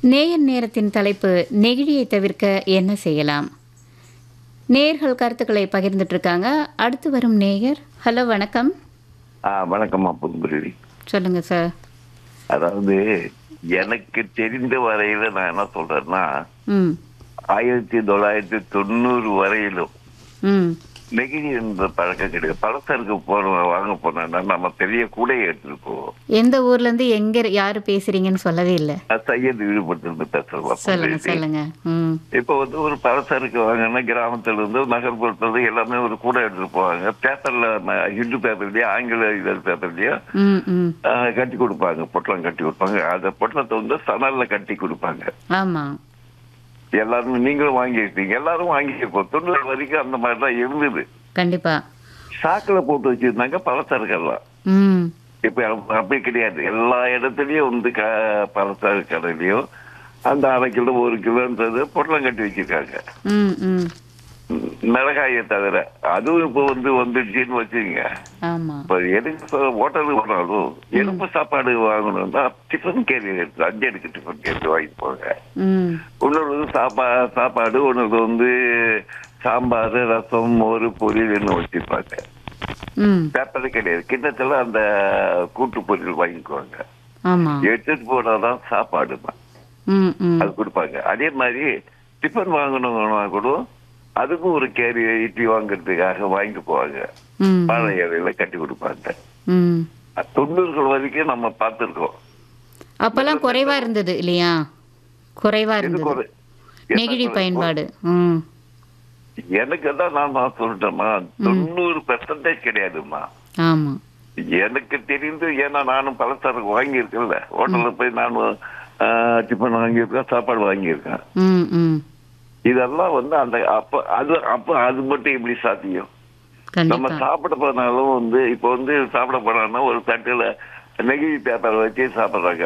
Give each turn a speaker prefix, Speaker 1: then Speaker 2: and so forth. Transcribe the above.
Speaker 1: நேயர் நேரத்தின் தலைப்பு நெகிழியை தவிர்க்க என்ன செய்யலாம் நேயர்கள் கருத்துக்களை பகிர்ந்துட்டு இருக்காங்க அடுத்து வரும் நேயர் ஹலோ வணக்கம்
Speaker 2: ஆ வணக்கம்மா புதுங்குருவி
Speaker 1: சொல்லுங்க சார்
Speaker 2: அதாவது எனக்கு தெரிந்த வரையில நான் என்ன சொல்றேன்னா
Speaker 1: ம்
Speaker 2: ஆயிரத்தி தொள்ளாயிரத்தி தொண்ணூறு வரையிலும்
Speaker 1: ம்
Speaker 2: நெகிழி என்ற பழக்கம் கிடையாது பழசருக்கு போன வாங்க போனோம்னா நம்ம பெரிய கூடையை எடுத்துட்டு போவோம்
Speaker 1: எந்த ஊர்ல இருந்து எங்க யாரு பேசுறீங்கன்னு சொல்லவே இல்லை
Speaker 2: அது சையது ஈடுபட்டு
Speaker 1: சொல்லுங்க
Speaker 2: பேசுறோம்
Speaker 1: சொல்லுங்க ம்
Speaker 2: இப்ப வந்து ஒரு பலசருக்கு வாங்கினா கிராமத்துல இருந்து நகர்ப்புறத்துல இருந்து எல்லாமே ஒரு கூடை எடுத்துட்டு போவாங்க பேப்பர்ல ம- ஹிந்து பேப்பர்லயோ ஆங்கில இதழ் பேப்பர்லயோ
Speaker 1: ம் ம்
Speaker 2: ஆஹ், கட்டி கொடுப்பாங்க பொட்டலம் கட்டி கொடுப்பாங்க அந்த பொட்டலத்தை வந்து சணல்ல கட்டி கொடுப்பாங்க
Speaker 1: ஆமா
Speaker 2: எல்லாரும் நீங்களும் வாங்கியிருப்பீங்க எல்லாரும் வாங்கியிருப்போம் தொண்ணூறு வரைக்கும் அந்த மாதிரி தான் இருந்தது
Speaker 1: கண்டிப்பா
Speaker 2: சாக்குல போட்டு வச்சிருந்தாங்க பலசரக்கெல்லாம்
Speaker 1: ம்
Speaker 2: இப்ப அப்ப- அப்படி கிடையாது எல்லா இடத்துலயும் வந்து க பலசரக்கு கடையிலயும் அந்த அரை கிலோ ஒரு கிலோன்றது பொட்டலம் கட்டி வச்சிருக்காங்க
Speaker 1: ம் ம்
Speaker 2: ம், மிளகாயை தவிர அதுவும் இப்ப வந்து வந்துடுச்சுன்னு வச்சுக்கோங்க
Speaker 1: ஆமா
Speaker 2: இப்ப எதுக்கு ஹோட்டலுக்கு போனாலும் எலும்பு சாப்பாடு வாங்கணும்னா டிஃபன் கேரி எடுத்து அஞ்சு எடுக்கு டிஃபன் கேரி வாங்கிட்டு போங்க
Speaker 1: ம்
Speaker 2: இன்னொரு வந்து சாப்பா சாப்பாடு ஒன்று வந்து சாம்பார் ரசம் மோர் பொரியல் வச்சிருப்பாங்க
Speaker 1: ம்
Speaker 2: பேப்பர் கிடையாது கிண்ணத்துல அந்த கூட்டு பொரியல் வாங்கிக்குவாங்க
Speaker 1: ஆமா
Speaker 2: எடுத்துட்டு போனாதான் சாப்பாடு
Speaker 1: ம் ம்
Speaker 2: அது கொடுப்பாங்க அதே மாதிரி டிஃபன் வாங்கணும்னா கூட அதுக்கும் ஒரு கேரி இட்லி வாங்குறதுக்காக வாங்கிட்டு போவாங்க
Speaker 1: ம்
Speaker 2: வாழை இலையில கட்டி கொடுப்பாங்க
Speaker 1: ம்
Speaker 2: தொண்ணூறுகள் வரைக்கும் நம்ம பார்த்துருக்கோம்
Speaker 1: அப்பெல்லாம் குறைவா இருந்தது இல்லையா குறைவா இருந்தது
Speaker 2: ஒரு
Speaker 1: நெகிழி பயன்பாடு ம்
Speaker 2: எனக்கு தான் நான் நான் சொல்லிட்டேம்மா தொண்ணூறு பெர்சன்டேஜ் கிடையாதும்மா
Speaker 1: ஆமா
Speaker 2: எனக்கு தெரிந்து ஏன்னா நானும் பலசரக்கு வாங்கியிருக்கேன்ல ஹோட்டல்ல போய் நானும் டிஃபன் வாங்கியிருக்கேன் சாப்பாடு வாங்கியிருக்கேன்
Speaker 1: ம் ம்
Speaker 2: இதெல்லாம் வந்து அந்த அப்ப அது அப்ப அது மட்டும் எப்படி சாத்தியம் நம்ம
Speaker 1: கண்டிப்பா
Speaker 2: சாப்பிட போனாலும் வந்து இப்ப வந்து சாப்பிட போனாலும் ஒரு தட்டுல நெகிழி பேப்பர் வச்சு சாப்பிடுறாங்க